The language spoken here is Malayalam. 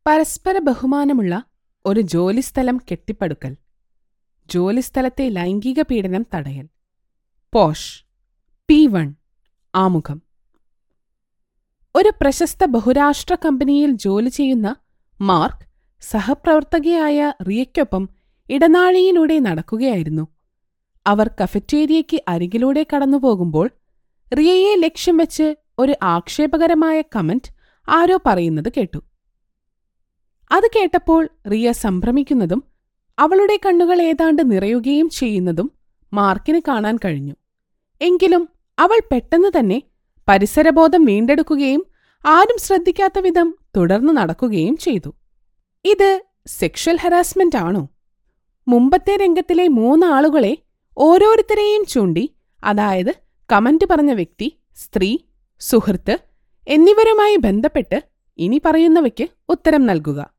പരസ്പര ബഹുമാനമുള്ള ഒരു ജോലിസ്ഥലം കെട്ടിപ്പടുക്കൽ ജോലിസ്ഥലത്തെ ലൈംഗിക പീഡനം തടയൽ പോഷ് പി വൺ ആമുഖം ഒരു പ്രശസ്ത ബഹുരാഷ്ട്ര കമ്പനിയിൽ ജോലി ചെയ്യുന്ന മാർക്ക് സഹപ്രവർത്തകയായ റിയയ്ക്കൊപ്പം ഇടനാഴിയിലൂടെ നടക്കുകയായിരുന്നു അവർ കഫറ്റേരിയയ്ക്ക് അരികിലൂടെ കടന്നുപോകുമ്പോൾ റിയയെ ലക്ഷ്യം വെച്ച് ഒരു ആക്ഷേപകരമായ കമന്റ് ആരോ പറയുന്നത് കേട്ടു അത് കേട്ടപ്പോൾ റിയ സംഭ്രമിക്കുന്നതും അവളുടെ കണ്ണുകൾ ഏതാണ്ട് നിറയുകയും ചെയ്യുന്നതും മാർക്കിന് കാണാൻ കഴിഞ്ഞു എങ്കിലും അവൾ പെട്ടെന്ന് തന്നെ പരിസരബോധം വീണ്ടെടുക്കുകയും ആരും ശ്രദ്ധിക്കാത്ത വിധം തുടർന്നു നടക്കുകയും ചെയ്തു ഇത് സെക്ഷൽ ഹരാസ്മെന്റ് ആണോ മുമ്പത്തെ രംഗത്തിലെ മൂന്നാളുകളെ ഓരോരുത്തരെയും ചൂണ്ടി അതായത് കമന്റ് പറഞ്ഞ വ്യക്തി സ്ത്രീ സുഹൃത്ത് എന്നിവരുമായി ബന്ധപ്പെട്ട് ഇനി പറയുന്നവയ്ക്ക് ഉത്തരം നൽകുക